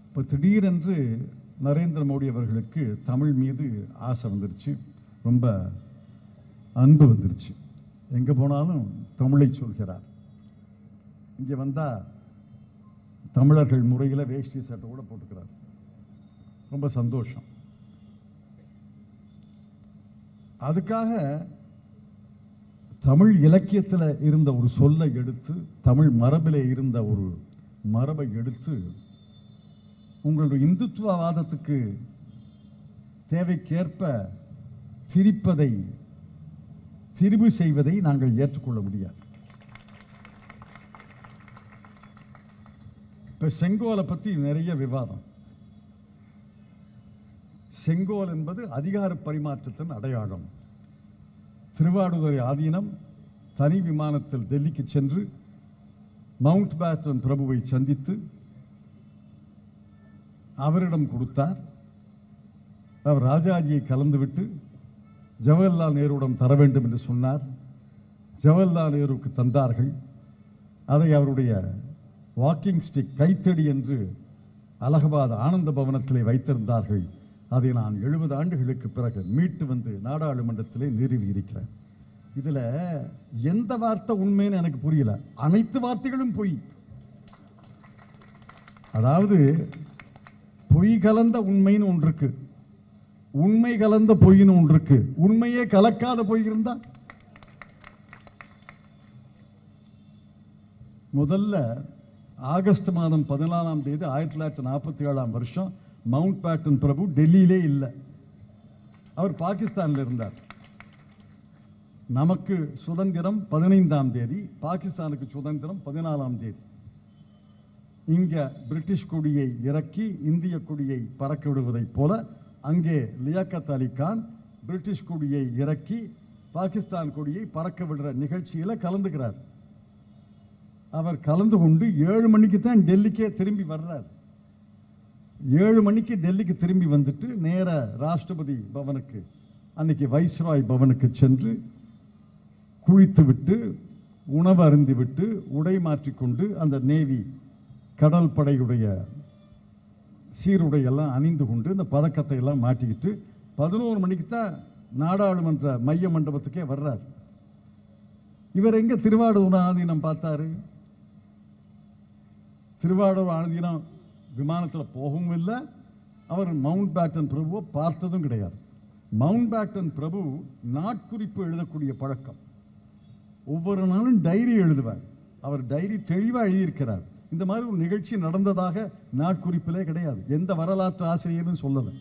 இப்போ திடீரென்று நரேந்திர மோடி அவர்களுக்கு தமிழ் மீது ஆசை வந்துருச்சு ரொம்ப அன்பு வந்துருச்சு எங்கே போனாலும் தமிழை சொல்கிறார் இங்கே வந்தால் தமிழர்கள் முறையில் வேஷ்டி சட்டை கூட போட்டுக்கிறார் ரொம்ப சந்தோஷம் அதுக்காக தமிழ் இலக்கியத்தில் இருந்த ஒரு சொல்லை எடுத்து தமிழ் மரபிலே இருந்த ஒரு மரபை எடுத்து உங்களுடைய இந்துத்துவவாதத்துக்கு தேவைக்கேற்ப திரிப்பதை திரிவு செய்வதை நாங்கள் ஏற்றுக்கொள்ள முடியாது இப்போ செங்கோலை பற்றி நிறைய விவாதம் செங்கோல் என்பது அதிகார பரிமாற்றத்தின் அடையாளம் திருவாடுதுறை ஆதீனம் தனி விமானத்தில் டெல்லிக்கு சென்று மவுண்ட் பேட்டன் பிரபுவை சந்தித்து அவரிடம் கொடுத்தார் அவர் ராஜாஜியை கலந்துவிட்டு ஜவஹர்லால் நேருவிடம் தர வேண்டும் என்று சொன்னார் ஜவஹர்லால் நேருவுக்கு தந்தார்கள் அதை அவருடைய வாக்கிங் ஸ்டிக் கைத்தடி என்று அலகாபாத் ஆனந்த பவனத்திலே வைத்திருந்தார்கள் அதை நான் எழுபது ஆண்டுகளுக்கு பிறகு மீட்டு வந்து நாடாளுமன்றத்திலே நிறுவி இருக்கிறேன் இதில் எந்த வார்த்தை உண்மைன்னு எனக்கு புரியல அனைத்து வார்த்தைகளும் பொய் அதாவது பொய் கலந்த உண்மைன்னு ஒன்று இருக்கு உண்மை கலந்த பொய்ன்னு ஒன்று இருக்கு உண்மையே கலக்காத பொய் இருந்தா முதல்ல ஆகஸ்ட் மாதம் பதினாலாம் தேதி ஆயிரத்தி தொள்ளாயிரத்தி நாற்பத்தி ஏழாம் வருஷம் மவுண்ட் பேட்டன் பிரபு டெல்லியிலே இல்லை அவர் பாகிஸ்தானில் இருந்தார் நமக்கு சுதந்திரம் பதினைந்தாம் தேதி பாகிஸ்தானுக்கு சுதந்திரம் பதினாலாம் தேதி இங்க பிரிட்டிஷ் கொடியை இறக்கி இந்திய கொடியை பறக்க விடுவதைப் போல அங்கே லியாக்கத் அலி கான் பிரிட்டிஷ் கொடியை இறக்கி பாகிஸ்தான் கொடியை பறக்க விடுற நிகழ்ச்சியில கலந்துக்கிறார் அவர் கலந்து கொண்டு ஏழு மணிக்கு தான் டெல்லிக்கே திரும்பி வர்றார் ஏழு மணிக்கு டெல்லிக்கு திரும்பி வந்துட்டு நேர ராஷ்டிரபதி பவனுக்கு அன்னைக்கு வைஸ்ராய் பவனுக்கு சென்று குளித்து விட்டு உணவு அருந்தி விட்டு உடை மாற்றிக்கொண்டு அந்த நேவி கடல் படையுடைய சீருடையெல்லாம் அணிந்து கொண்டு இந்த பதக்கத்தை எல்லாம் மாட்டிக்கிட்டு பதினோரு மணிக்கு தான் நாடாளுமன்ற மைய மண்டபத்துக்கே வர்றார் இவர் எங்க திருவாரூர் ஆதீனம் பார்த்தாரு திருவாரூர் ஆதீனம் விமானத்தில் போகவும் இல்லை அவர் மவுண்ட் பேட்டன் பிரபுவை பார்த்ததும் கிடையாது மவுண்ட் பேட்டன் பிரபு நாட்குறிப்பு எழுதக்கூடிய பழக்கம் ஒவ்வொரு நாளும் டைரி எழுதுவார் அவர் டைரி தெளிவாக எழுதியிருக்கிறார் இந்த மாதிரி ஒரு நிகழ்ச்சி நடந்ததாக நாட்குறிப்பிலே கிடையாது எந்த வரலாற்று ஆசிரியரும் சொல்லலை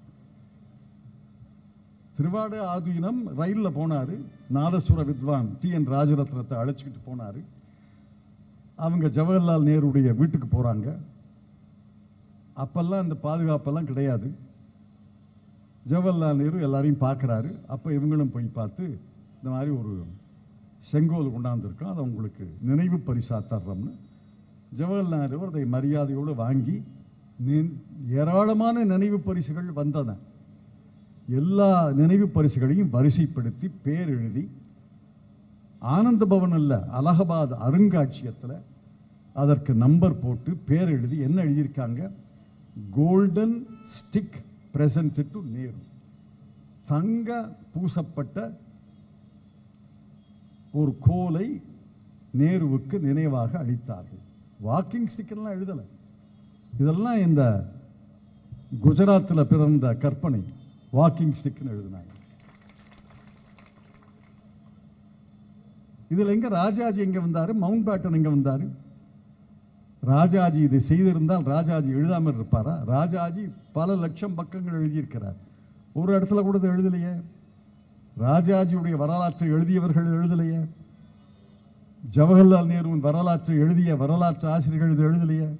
திருவாடு ஆதீனம் ரயிலில் போனார் நாதசுர வித்வான் டி என் ராஜரத்னத்தை அழைச்சிக்கிட்டு போனார் அவங்க ஜவஹர்லால் நேருடைய வீட்டுக்கு போகிறாங்க அப்பெல்லாம் இந்த பாதுகாப்பெல்லாம் கிடையாது ஜவஹர்லால் நேரு எல்லாரையும் பார்க்குறாரு அப்போ இவங்களும் போய் பார்த்து இந்த மாதிரி ஒரு செங்கோல் கொண்டாந்துருக்கோம் அதை உங்களுக்கு நினைவு பரிசா தர்றோம்னு ஜவஹர்லால் நேரு அதை மரியாதையோடு வாங்கி நி- ஏராளமான நினைவு பரிசுகள் வந்தன எல்லா நினைவு பரிசுகளையும் வரிசைப்படுத்தி பேர் எழுதி ஆனந்த பவன் அல்ல அலகாபாத் அருங்காட்சியகத்தில் அதற்கு நம்பர் போட்டு பேர் எழுதி என்ன எழுதியிருக்காங்க golden stick present to Nehru தங்க பூசப்பட்ட ஒரு கோலை நேருவுக்கு நினைவாக அளித்தார்கள் வாக்கிங் ஸ்டிக்கெல்லாம் எழுதலை இதெல்லாம் இந்த குஜராத்தில் பிறந்த கற்பனை வாக்கிங் ஸ்டிக்னு எழுதினாங்க இதில் எங்க ராஜாஜி எங்க வந்தாரு மவுண்ட் பேட்டன் எங்க வந்தாரு ராஜாஜி இதை செய்திருந்தால் ராஜாஜி எழுதாமல் இருப்பாரா ராஜாஜி பல லட்சம் பக்கங்கள் எழுதியிருக்கிறார் ஒரு இடத்துல கூட இதை எழுதலையே ராஜாஜியுடைய வரலாற்றை எழுதியவர்கள் எழுதலையே ஜவஹர்லால் நேருவின் வரலாற்றை எழுதிய வரலாற்று ஆசிரியர்கள் இது எழுதலையே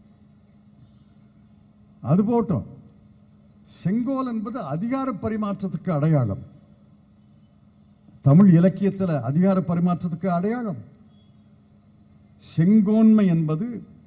அது போட்டோம் செங்கோல் என்பது அதிகார பரிமாற்றத்துக்கு அடையாளம் தமிழ் இலக்கியத்தில் அதிகார பரிமாற்றத்துக்கு அடையாளம் செங்கோன்மை என்பது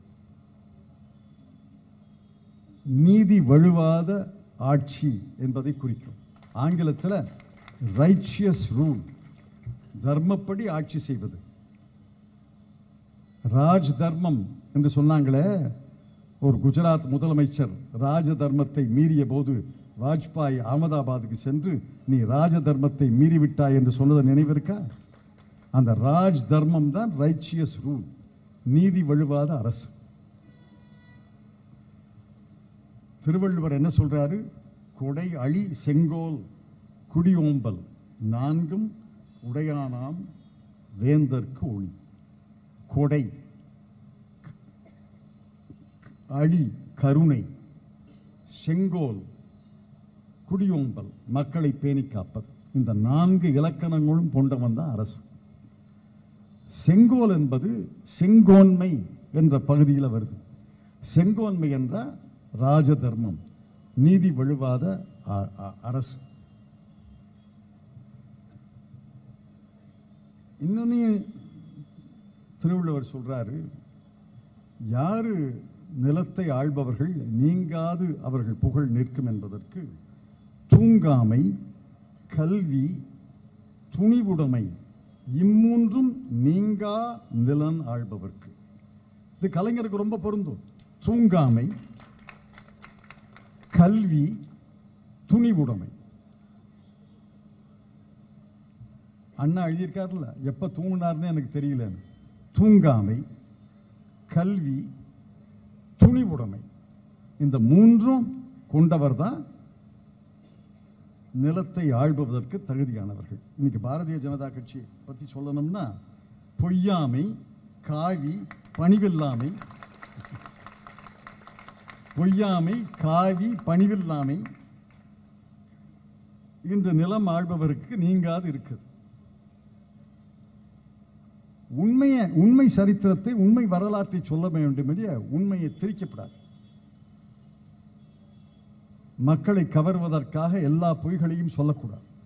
நீதி வழுவாத ஆட்சி என்பதை குறிக்கும் ஆங்கிலத்தில் ரைச்சியஸ் ரூல் தர்மப்படி ஆட்சி செய்வது ராஜ் தர்மம் என்று சொன்னாங்களே ஒரு குஜராத் முதலமைச்சர் ராஜ தர்மத்தை மீறிய போது வாஜ்பாய் அகமதாபாத்துக்கு சென்று நீ ராஜ தர்மத்தை மீறிவிட்டாய் என்று சொன்னது நினைவிருக்கா அந்த ராஜ் தர்மம் தான் ரைச்சியஸ் ரூல் நீதி வழுவாத அரசு திருவள்ளுவர் என்ன சொல்றாரு கொடை அழி செங்கோல் குடியோம்பல் நான்கும் உடையானாம் வேந்தர்க்கு ஒளி கொடை அழி கருணை செங்கோல் குடியோம்பல் மக்களை பேணி காப்பது இந்த நான்கு இலக்கணங்களும் கொண்டவன் தான் அரசு செங்கோல் என்பது செங்கோன்மை என்ற பகுதியில் வருது செங்கோன்மை என்ற ராஜ தர்மம் நீதி வழுவாத அ- அ- அரசு இன்னொன்னு திருவள்ளுவர் சொல்றாரு யாரு நிலத்தை ஆள்பவர்கள் நீங்காது அவர்கள் புகழ் நிற்கும் என்பதற்கு தூங்காமை கல்வி துணிவுடைமை இம்மூன்றும் நீங்கா நிலன் ஆள்பவர்க்கு இது கலைஞருக்கு ரொம்ப பொருந்தும் தூங்காமை கல்வி துணிவுடைமை அண்ணா எழுதியிருக்காருல்ல எப்ப தூங்கினார்னு எனக்கு தெரியலன்னு தூங்காமை கல்வி துணிவுடைமை இந்த மூன்றும் கொண்டவர் தான் நிலத்தை ஆள்பதற்கு தகுதியானவர்கள் இன்னைக்கு பாரதிய ஜனதா கட்சி பத்தி சொல்லணும்னா பொய்யாமை காவி பணிவில்லாமை பொய்யாமை காவி பணிவில்லாமை இன்று நிலம் ஆள்பவருக்கு நீங்காது இருக்குது உண்மையை உண்மை சரித்திரத்தை உண்மை வரலாற்றை சொல்ல வேண்டும் என்று உண்மையை திரிக்கப்படாது மக்களை கவர்வதற்காக எல்லா பொய்களையும் சொல்லக்கூடாது